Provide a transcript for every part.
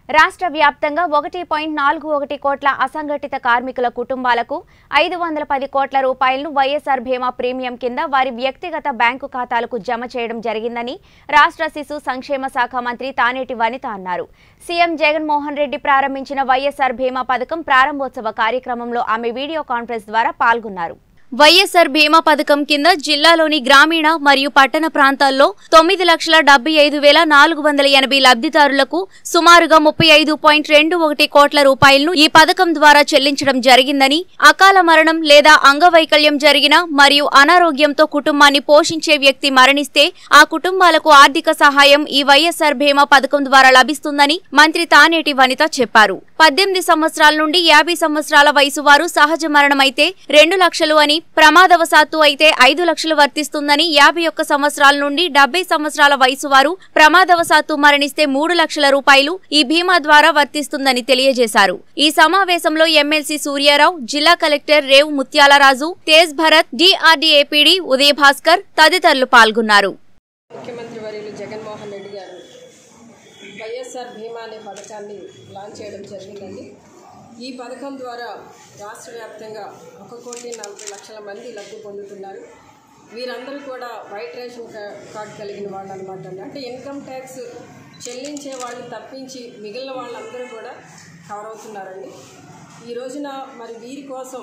రాష్ట్ర వ్యాప్తంగా ఒకటి పాయింట్ నాలుగు ఒకటి కోట్ల అసంఘటిత కార్మికుల కుటుంబాలకు ఐదు వందల పది కోట్ల రూపాయలను వైఎస్ఆర్ బీమా ప్రీమియం కింద వారి వ్యక్తిగత బ్యాంకు ఖాతాలకు జమ చేయడం జరిగిందని రాష్ట్ర శిశు సంక్షేమ శాఖ మంత్రి తానేటి వనిత అన్నారు సీఎం జగన్మోహన్ రెడ్డి ప్రారంభించిన వైఎస్ఆర్ బీమా పథకం ప్రారంభోత్సవ కార్యక్రమంలో ఆమె వీడియో కాన్ఫరెన్స్ ద్వారా పాల్గొన్నారు వైఎస్ఆర్ బీమా పథకం కింద జిల్లాలోని గ్రామీణ మరియు పట్టణ ప్రాంతాల్లో తొమ్మిది లక్షల డెబ్బై ఐదు వేల నాలుగు వందల ఎనభై లబ్ధిదారులకు సుమారుగా ముప్పై ఐదు పాయింట్ రెండు ఒకటి కోట్ల రూపాయలను ఈ పథకం ద్వారా చెల్లించడం జరిగిందని అకాల మరణం లేదా అంగవైకల్యం జరిగిన మరియు అనారోగ్యంతో కుటుంబాన్ని పోషించే వ్యక్తి మరణిస్తే ఆ కుటుంబాలకు ఆర్థిక సహాయం ఈ వైఎస్ఆర్ బీమా పథకం ద్వారా లభిస్తుందని మంత్రి తానేటి వనిత చెప్పారు పద్దెనిమిది సంవత్సరాల నుండి యాభై సంవత్సరాల వయసు వారు సహజ మరణమైతే రెండు లక్షలు అని ప్రమాదవశాత్తు అయితే ఐదు లక్షలు వర్తిస్తుందని యాభై ఒక్క సంవత్సరాల నుండి డెబ్బై సంవత్సరాల వయసు వారు ప్రమాదవశాత్తు మరణిస్తే మూడు లక్షల రూపాయలు ఈ బీమా ద్వారా వర్తిస్తుందని తెలియజేశారు ఈ సమావేశంలో ఎమ్మెల్సీ సూర్యారావు జిల్లా కలెక్టర్ రేవు ముత్యాలరాజు తేజ్ భరత్ డిఆర్డీఏపీడీ ఉదయ భాస్కర్ తదితరులు పాల్గొన్నారు ముఖ్యమంత్రి వర్యులు జగన్మోహన్ రెడ్డి గారు వైఎస్ఆర్ బీమా అనే పథకాన్ని లాంచ్ చేయడం జరిగిందండి ఈ పథకం ద్వారా రాష్ట్ర వ్యాప్తంగా ఒక కోటి నలభై లక్షల మంది లబ్ధి పొందుతున్నారు వీరందరూ కూడా వైట్ రేషన్ కా- కార్డు కలిగిన వాళ్ళు అనమాట అంటే ఇన్కమ్ ట్యాక్స్ చెల్లించే వాళ్ళు తప్పించి మిగిలిన వాళ్ళందరూ కూడా కవర్ అవుతున్నారండి ఈ రోజున మరి వీరి కోసం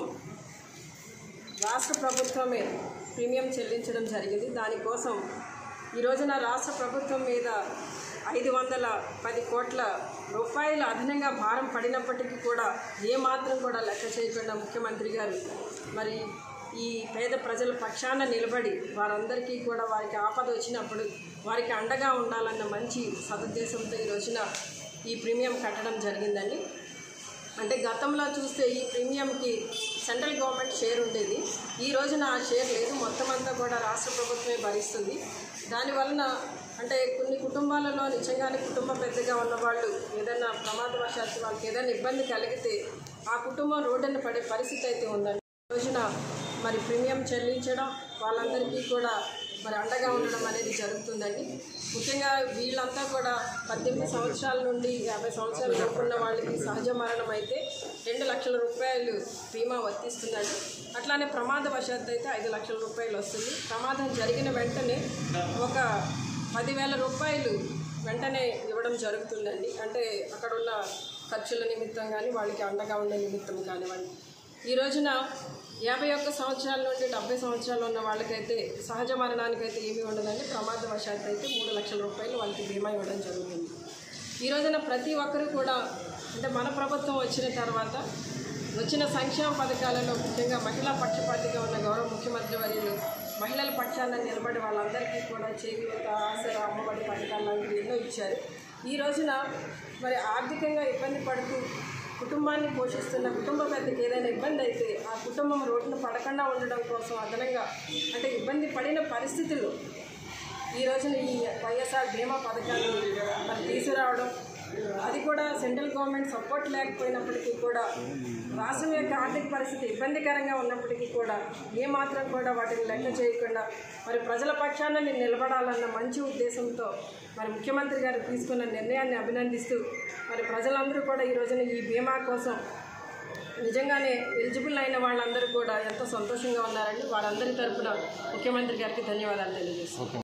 రాష్ట్ర ప్రభుత్వమే ప్రీమియం చెల్లించడం జరిగింది దానికోసం ఈ రోజున రాష్ట్ర ప్రభుత్వం మీద ఐదు వందల పది కోట్ల రూపాయల అదనంగా భారం పడినప్పటికీ కూడా ఏమాత్రం కూడా లెక్క చేయకుండా ముఖ్యమంత్రి గారు మరి ఈ పేద ప్రజల పక్షాన నిలబడి వారందరికీ కూడా వారికి ఆపద వచ్చినప్పుడు వారికి అండగా ఉండాలన్న మంచి సదుద్దేశంతో ఈ రోజున ఈ ప్రీమియం కట్టడం జరిగిందండి అంటే గతంలో చూస్తే ఈ ప్రీమియంకి సెంట్రల్ గవర్నమెంట్ షేర్ ఉండేది ఈ రోజున ఆ షేర్ లేదు మొత్తం అంతా కూడా రాష్ట్ర ప్రభుత్వమే భరిస్తుంది దానివలన అంటే కొన్ని కుటుంబాలలో నిజంగానే కుటుంబ పెద్దగా ఉన్నవాళ్ళు ఏదైనా ప్రమాదవశాత్తు వాళ్ళకి ఏదైనా ఇబ్బంది కలిగితే ఆ కుటుంబం రోడ్డున పడే పరిస్థితి అయితే ఉందండి ఈ రోజున మరి ప్రీమియం చెల్లించడం వాళ్ళందరికీ కూడా మరి అండగా ఉండడం అనేది జరుగుతుందండి ముఖ్యంగా వీళ్ళంతా కూడా పద్దెనిమిది సంవత్సరాల నుండి యాభై సంవత్సరాల లోపు ఉన్న వాళ్ళకి సహజ మరణం అయితే రెండు లక్షల రూపాయలు బీమా వర్తిస్తుందండి అట్లానే ప్రమాదవశాత్తు అయితే ఐదు లక్షల రూపాయలు వస్తుంది ప్రమాదం జరిగిన వెంటనే ఒక పదివేల రూపాయలు వెంటనే ఇవ్వడం జరుగుతుందండి అంటే అక్కడ ఉన్న ఖర్చుల నిమిత్తం కానీ వాళ్ళకి అండగా ఉండే నిమిత్తం కానివ్వండి ఈ రోజున యాభై ఒక్క సంవత్సరాల నుండి డెబ్బై సంవత్సరాలు ఉన్న వాళ్ళకైతే సహజ మరణానికైతే ఏమీ ఉండదండి ప్రమాదవశాత్తు అయితే మూడు లక్షల రూపాయలు వాళ్ళకి బీమా ఇవ్వడం జరుగుతుంది ఈ రోజున ప్రతి ఒక్కరూ కూడా అంటే మన ప్రభుత్వం వచ్చిన తర్వాత వచ్చిన సంక్షేమ పథకాలలో ముఖ్యంగా మహిళా పక్షపాతిగా ఉన్న గౌరవ ముఖ్యమంత్రి వర్యులు మహిళల పక్షాన నిలబడి వాళ్ళందరికీ కూడా చేయూత ఆసరా అమ్మఒడి పథకాలు లాంటివి ఎన్నో ఇచ్చారు ఈ రోజున మరి ఆర్థికంగా ఇబ్బంది పడుతూ కుటుంబాన్ని పోషిస్తున్న కుటుంబ పెద్దకి ఏదైనా ఇబ్బంది అయితే ఆ కుటుంబం రోడ్డున పడకుండా ఉండడం కోసం అదనంగా అంటే ఇబ్బంది పడిన పరిస్థితుల్లో ఈ రోజున ఈ వైఎస్ఆర్ బీమా పథకాన్ని మరి తీసుకురావడం అది కూడా సెంట్రల్ గవర్నమెంట్ సపోర్ట్ లేకపోయినప్పటికీ కూడా రాష్ట్రం యొక్క ఆర్థిక పరిస్థితి ఇబ్బందికరంగా ఉన్నప్పటికీ కూడా ఏమాత్రం కూడా వాటిని లెక్క చేయకుండా మరి ప్రజల పక్షాన నేను నిలబడాలన్న మంచి ఉద్దేశంతో మరి ముఖ్యమంత్రి గారు తీసుకున్న నిర్ణయాన్ని అభినందిస్తూ మరి ప్రజలందరూ కూడా ఈ రోజున ఈ బీమా కోసం నిజంగానే ఎలిజిబుల్ అయిన వాళ్ళందరూ కూడా ఎంతో సంతోషంగా ఉన్నారండి వారందరి తరపున ముఖ్యమంత్రి గారికి ధన్యవాదాలు తెలియజేస్తాను